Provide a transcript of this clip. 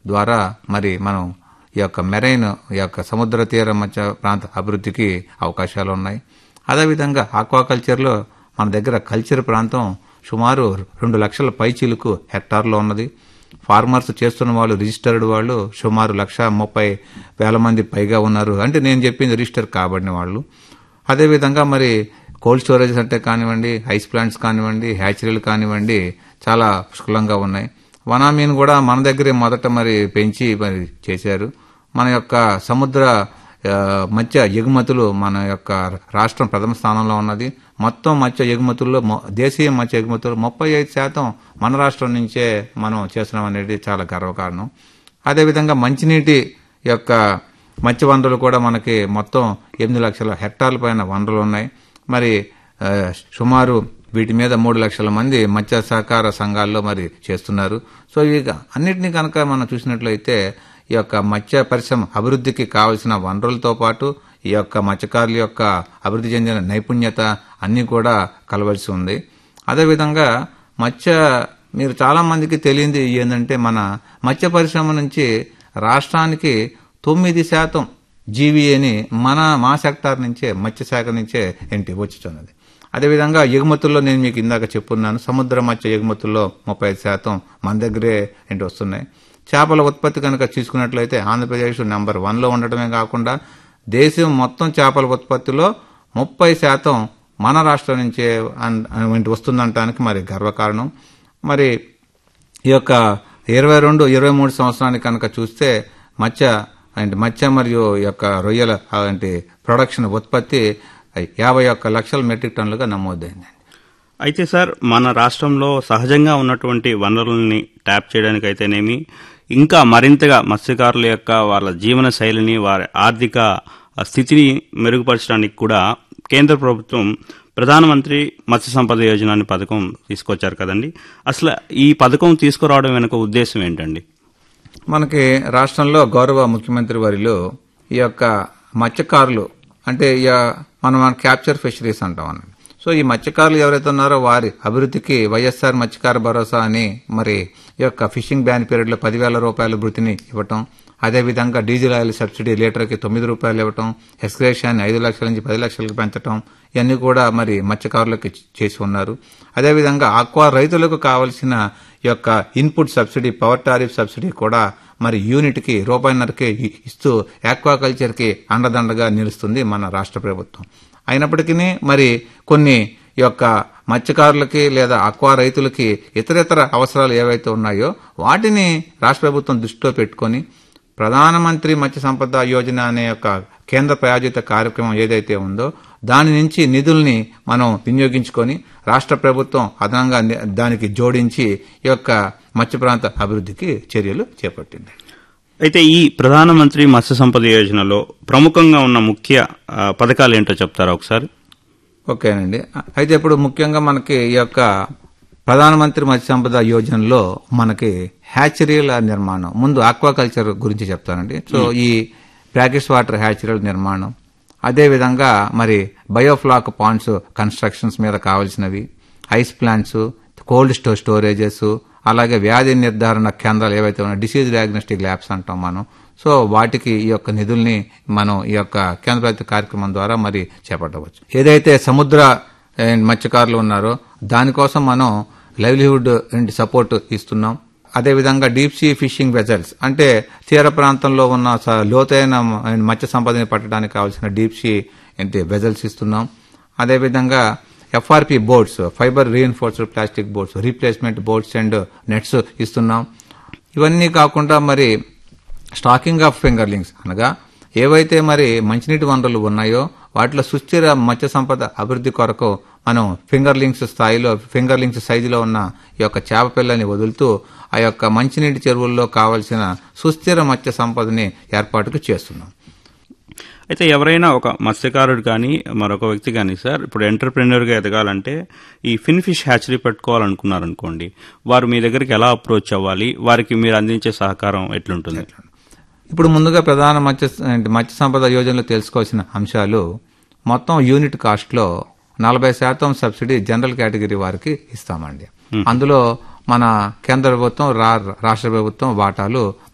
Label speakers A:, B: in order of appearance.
A: ద్వారా మరి మనం ఈ యొక్క మెరైన్ ఈ యొక్క సముద్ర తీర మధ్య ప్రాంత అభివృద్ధికి అవకాశాలు ఉన్నాయి అదేవిధంగా ఆక్వాకల్చర్లో మన దగ్గర కల్చర్ ప్రాంతం సుమారు రెండు లక్షల పైచీలకు హెక్టార్లో ఉన్నది ఫార్మర్స్ చేస్తున్న వాళ్ళు రిజిస్టర్డ్ వాళ్ళు సుమారు లక్ష ముప్పై వేల మంది పైగా ఉన్నారు అంటే నేను చెప్పింది రిజిస్టర్ కాబడిన వాళ్ళు అదేవిధంగా మరి కోల్డ్ స్టోరేజ్ అంటే కానివ్వండి ఐస్ ప్లాంట్స్ కానివ్వండి హ్యాచరీలు కానివ్వండి చాలా పుష్కలంగా ఉన్నాయి వనామీన్ కూడా మన దగ్గరే మొదట మరి పెంచి మరి చేశారు మన యొక్క సముద్ర ఆ, మత్స్య ఎగుమతులు మన యొక్క రాష్ట్రం ప్రథమ స్థానంలో ఉన్నది మొత్తం మత్స్య ఎగుమతుల్లో మొ- దేశీయ మత్స్య ఎగుమతులు ముప్పై ఐదు శాతం మన రాష్ట్రం నుంచే మనం చేస్తున్నాం అనేది చాలా గర్వకారణం అదేవిధంగా మంచినీటి యొక్క మత్స్య వనరులు కూడా మనకి మొత్తం ఎనిమిది లక్షల హెక్టార్ల పైన వనరులు ఉన్నాయి మరి ఆ, సుమారు వీటి మీద మూడు లక్షల మంది మత్స్య సహకార సంఘాల్లో మరి చేస్తున్నారు సో ఇక అన్నిటినీ కనుక మనం చూసినట్లయితే ఈ యొక్క మత్స్య పరిశ్రమ అభివృద్ధికి కావలసిన వనరులతో పాటు ఈ యొక్క మత్స్యకారుల యొక్క అభివృద్ధి చెందిన నైపుణ్యత అన్నీ కూడా కలవలసి ఉంది అదేవిధంగా మత్స్య మీరు చాలా మందికి తెలియంది ఏంటంటే మన మత్స్య పరిశ్రమ నుంచి రాష్ట్రానికి తొమ్మిది శాతం జీవీఏని మన మా సెక్టార్ నుంచే మత్స్యశాఖ నుంచే ఏంటి వచ్చుతున్నది అదేవిధంగా ఎగుమతుల్లో నేను మీకు ఇందాక చెప్పున్నాను సముద్ర మత్స్య ఎగుమతుల్లో ముప్పై ఐదు శాతం మన దగ్గరే ఏంటి వస్తున్నాయి చేపల ఉత్పత్తి కనుక తీసుకున్నట్లయితే ఆంధ్రప్రదేశ్ నెంబర్ వన్లో ఉండటమే కాకుండా దేశం మొత్తం చేపల ఉత్పత్తిలో ముప్పై శాతం మన రాష్ట్రం నుంచే అన్- అన్- వస్తుందంటానికి మరి గర్వకారణం మరి ఈ యొక్క ఇరవై రెండు ఇరవై మూడు సంవత్సరానికి కనుక చూస్తే మత్స్య అంటే మత్స్య మరియు ఈ యొక్క రొయ్యల అంటే ప్రొడక్షన్ ఉత్పత్తి యాభై ఒక్క లక్షల మెట్రిక్ టన్నులుగా నమోదైంది
B: అయితే సార్ మన రాష్ట్రంలో సహజంగా ఉన్నటువంటి వనరుల్ని ట్యాప్ చేయడానికి అయితేనేమి ఇంకా మరింతగా మత్స్యకారుల యొక్క వాళ్ళ జీవన శైలిని వారి ఆర్థిక స్థితిని మెరుగుపరచడానికి కూడా కేంద్ర ప్రభుత్వం ప్రధానమంత్రి మత్స్య సంపద యోజన అనే పథకం తీసుకొచ్చారు కదండి అసలు ఈ పథకం తీసుకురావడం వెనుక ఉద్దేశం ఏంటండి
A: మనకి రాష్ట్రంలో గౌరవ ముఖ్యమంత్రి వారిలో ఈ యొక్క మత్స్యకారులు అంటే ఇక మనం క్యాప్చర్ ఫిషరీస్ అంటాం అన్నది సో ఈ మత్స్యకారులు ఎవరైతే ఉన్నారో వారి అభివృద్ధికి వైఎస్ఆర్ మత్స్యకార భరోసా అని మరి ఈ యొక్క ఫిషింగ్ బ్యాన్ పీరియడ్లో పదివేల రూపాయల వృత్తిని ఇవ్వటం అదేవిధంగా డీజిల్ ఆయిల్ సబ్సిడీ లీటర్కి తొమ్మిది రూపాయలు ఇవ్వటం ఎక్స్గ్రేషన్ని ఐదు లక్షల నుంచి పది లక్షలకు పెంచడం ఇవన్నీ కూడా మరి మత్స్యకారులకు చేసి ఉన్నారు అదేవిధంగా ఆక్వా రైతులకు కావలసిన ఈ యొక్క input subsidy power tariff subsidy కూడా మరి యూనిట్కి రూపాయిన్నరకే ఇస్తూ ఆక్వాకల్చర్కి అండదండగా నిలుస్తుంది మన రాష్ట్ర ప్రభుత్వం అయినప్పటికీ మరి కొన్ని ఈ యొక్క మత్స్యకారులకి లేదా అక్వా రైతులకి ఇతరితర అవసరాలు ఏవైతే ఉన్నాయో వాటిని రాష్ట్ర ప్రభుత్వం దృష్టిలో పెట్టుకొని ప్రధానమంత్రి మత్స్య సంపద యోజన అనే యొక్క కేంద్ర ప్రాయోజిత కార్యక్రమం ఏదైతే ఉందో దాని నుంచి నిధుల్ని మనం వినియోగించుకొని రాష్ట్ర ప్రభుత్వం అదనంగా ని- దానికి జోడించి ఈ యొక్క మత్స్య ప్రాంత అభివృద్ధికి చర్యలు చేపట్టింది
B: అయితే ఈ ప్రధానమంత్రి మత్స్య సంపద యోజనలో ప్రముఖంగా ఉన్న ముఖ్య ఆ, పథకాలు ఏంటో చెప్తారా ఒకసారి
A: ఓకేనండి అయితే ఇప్పుడు ముఖ్యంగా మనకి ఈ యొక్క ప్రధానమంత్రి మత్స్య సంపద యోజనలో మనకి హ్యాచరీల నిర్మాణం ముందు ఆక్వాకల్చర్ గురించి చెప్తానండి సో ఈ ప్యాకెట్స్ వాటర్ హ్యాచరీల నిర్మాణం అదేవిధంగా మరి బయోఫ్లాక్ పాండ్స్ కన్స్ట్రక్షన్స్ మీద కావాల్సినవి ఐస్ ప్లాంట్స్ కోల్డ్ స్టో స్టోరేజెస్ అలాగే వ్యాధి నిర్ధారణ కేంద్రాలు ఏవైతే ఉన్నాయో డిసీజ్ డయాగ్నోస్టిక్ ల్యాబ్స్ అంటాం మనం సో వాటికి ఈ యొక్క నిధుల్ని మనం ఈ యొక్క కేంద్ర ప్రభుత్వ కార్యక్రమం ద్వారా మరి చేపట్టవచ్చు ఏదైతే సముద్ర ఏ, మత్స్యకారులు ఉన్నారో దానికోసం మనం లైవ్లీహుడ్ అండ్ సపోర్ట్ ఇస్తున్నాం అదేవిధంగా డీప్ సీ ఫిషింగ్ వెజల్స్ అంటే తీర ప్రాంతంలో ఉన్న స- లోతైన మ- మత్స్య సంపదని పట్టడానికి కావాల్సిన డీప్ సీ ఏంటి వెజల్స్ ఇస్తున్నాం అదేవిధంగా FRP boards fibre reinforced plastic boards replacement boards and nets ఇస్తున్నాం ఇవన్నీ కాకుండా మరి స్టాకింగ్ ఆఫ్ ఫింగర్లింగ్స్ అనగా ఏవైతే మరి మంచినీటి వనరులు ఉన్నాయో వాటిలో సుస్థిర మత్స్య సంపద అభివృద్ధి కొరకు మనం ఫింగర్లింగ్స్ స్థాయిలో ఫింగర్లింగ్స్ సైజులో ఉన్న ఈ యొక్క చేప పిల్లని వదులుతూ ఆ యొక్క మంచినీటి చెరువుల్లో కావలసిన సుస్థిర మత్స్య సంపదని ఏర్పాటుకు చేస్తున్నాం
B: అయితే ఎవరైనా ఒక మత్స్యకారుడు కానీ మరొక వ్యక్తి కానీ సార్ ఇప్పుడు ఎంటర్ప్రెన్యూర్గా ఎదగాలంటే ఈ ఫిన్ ఫిష్ హ్యాచరీ పెట్టుకోవాలనుకున్నారనుకోండి వారు మీ దగ్గరికి ఎలా అప్రోచ్ అవ్వాలి వారికి మీరు అందించే సహకారం ఎట్లుంటుంది
A: ఇప్పుడు ముందుగా ప్రధాన మత్స్య అంటే మత్స్య సంపద యోజనలో తెలుసుకోవాల్సిన అంశాలు మొత్తం యూనిట్ కాస్ట్లో నలభై శాతం సబ్సిడీ జనరల్ కేటగిరీ వారికి ఇస్తామండి అందులో మన కేంద్ర ప్రభుత్వం రా- రాష్ట్ర ప్రభుత్వం వాటాలు